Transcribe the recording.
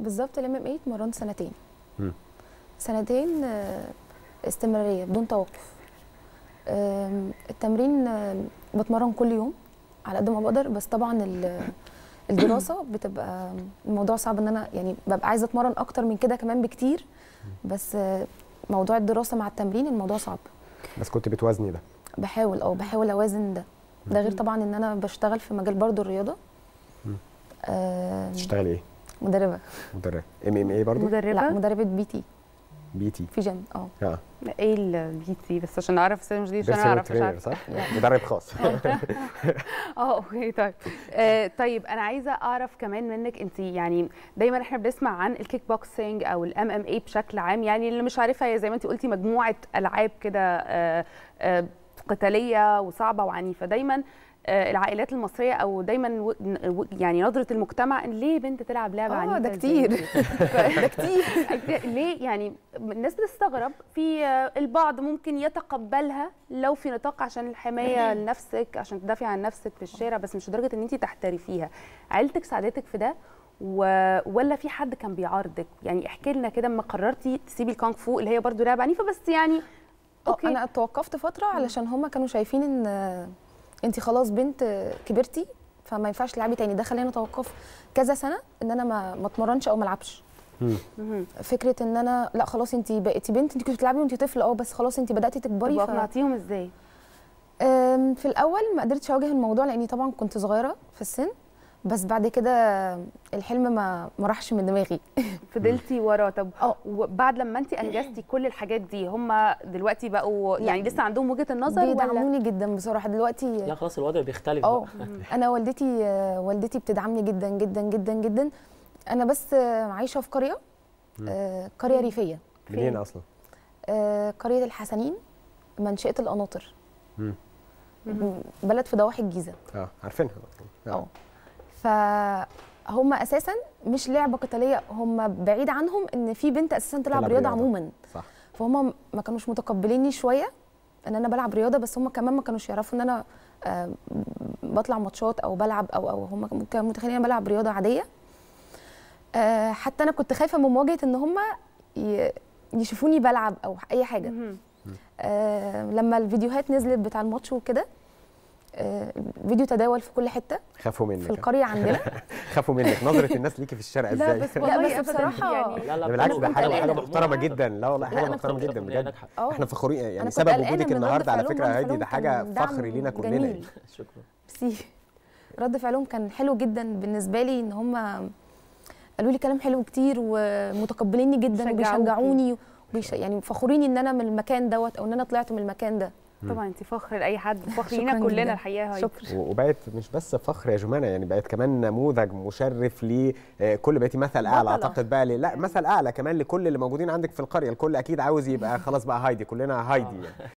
بالظبط الام ام اي اتمرنت سنتين مم. سنتين آه، استمراريه بدون توقف آم، التمرين آم، بتمرن كل يوم على قد ما بقدر بس طبعا ال- الدراسه بتبقى الموضوع صعب ان انا يعني ببقى عايزه اتمرن اكتر من كده كمان بكتير بس آه، موضوع الدراسه مع التمرين الموضوع صعب بس كنت بتوازني ده بحاول او بحاول اوازن ده ده غير طبعا ان انا بشتغل في مجال برضو الرياضه مم. آه تشتغلي ايه مدربه مدرب ام ام اي برضه مدربه لا مدربه بي تي بي تي في جيم اه اه ايه البي تي بس عشان اعرف استاذ مش دي عشان بيرسونال اعرف مش ترينر عارفه صح مدرب خاص اه اوكي طيب آه طيب انا عايزه اعرف كمان منك انت يعني دايما احنا بنسمع عن الكيك بوكسينج او الام ام اي بشكل عام يعني اللي مش عارفها هي زي ما انت قلتي مجموعه العاب كده آه آه قتاليه وصعبه وعنيفه دايما آه العائلات المصريه او دايما و- و- يعني نظره المجتمع ان ليه بنت تلعب لعبه اه عنيفه ده زي كتير دي؟ ده كتير ليه يعني الناس بتستغرب في آه، البعض ممكن يتقبلها لو في نطاق عشان الحمايه لنفسك عشان تدافعي عن نفسك في الشارع بس مش لدرجه ان انت تحترفيها عيلتك ساعدتك في ده و... ولا في حد كان بيعارضك يعني احكي لنا كده اما قررتي تسيبي الكونغ فو اللي هي برضو لعبه عنيفه بس يعني اوكي انا توقفت فتره علشان هما كانوا شايفين ان انت خلاص بنت كبرتي فما ينفعش تلعبي تاني ده خلاني اتوقف كذا سنه ان انا ما ما اتمرنش او ما العبش مم. مهم. فكره ان انا لا خلاص انت بقيتي بنت انت كنت بتلعبي وانت طفله اه بس خلاص انت بداتي تكبري طب ف... اقنعتيهم ازاي أم، في الاول ما قدرتش اواجه الموضوع لاني طبعا كنت صغيره في السن بس بعد كده الحلم ما ما راحش من دماغي فضلتي وراه طب اه وبعد لما انت انجزتي كل الحاجات دي هم دلوقتي بقوا لا. يعني لسه عندهم وجهه النظر ولا بيدعموني جدا بصراحه دلوقتي لا خلاص الوضع بيختلف اه بقى. انا والدتي آه، والدتي بتدعمني جدا جدا جدا جدا انا بس آه، عايشه في قريه آه، قريه ريفيه منين اصلا؟ آه، قريه الحسنين منشئه القناطر مم. بلد في ضواحي الجيزه اه عارفينها اه فهم اساسا مش لعبه قتاليه هم بعيد عنهم ان في بنت اساسا تلعب تلعب رياضه رياضة. عموما صح فهم ما كانوش متقبليني شويه ان انا بلعب رياضه بس هم كمان ما كانوش يعرفوا ان انا آه، بطلع ماتشات او بلعب او او هم كانوا متخيلين انا بلعب رياضه عاديه آه، حتى انا كنت خايفه من مواجهه ان هم ي- يشوفوني بلعب او اي حاجه مهم. آه، لما الفيديوهات نزلت بتاع الماتش وكده آه، الفيديو تداول في كل حته خافوا في منك القريه عندنا خافوا منك نظره الناس ليكي في الشارع لا ازاي بس لا، والله بس أبداً بصراحة يعني لا لا ده بالعكس ده كنت حاجه قلقانة. حاجه محترمه جدا لا والله حاجه لا، أنا محترمه كنت- جدا أغنية بجد ناجحة. اه احنا فخورين يعني أنا كنت سبب قلقانة وجودك من رد النهارده على فعلهم، فكره رد هادي ده فعلهم حاجه كان دعم فخر لينا كلنا جميل. يعني شكرا ميرسي رد فعلهم كان حلو جدا بالنسبه لي ان هم قالوا لي كلام حلو كتير ومتقبليني جدا شجعوكي. وبيشجعوني وبيش يعني فخورين ان انا من المكان دوت او ان انا طلعت من المكان ده طبعا انت فخر لاي حد فخر شكراً لينا كلنا جداً. الحقيقه هاي. شكرا و- وبقت مش بس فخر يا جمانه يعني بقت كمان نموذج مشرف لكل بقيتي مثل اعلى بطلة. اعتقد بقى ل- لا مثل اعلى كمان لكل اللي موجودين عندك في القريه الكل اكيد عاوز يبقى خلاص بقى هايدي كلنا هايدي يعني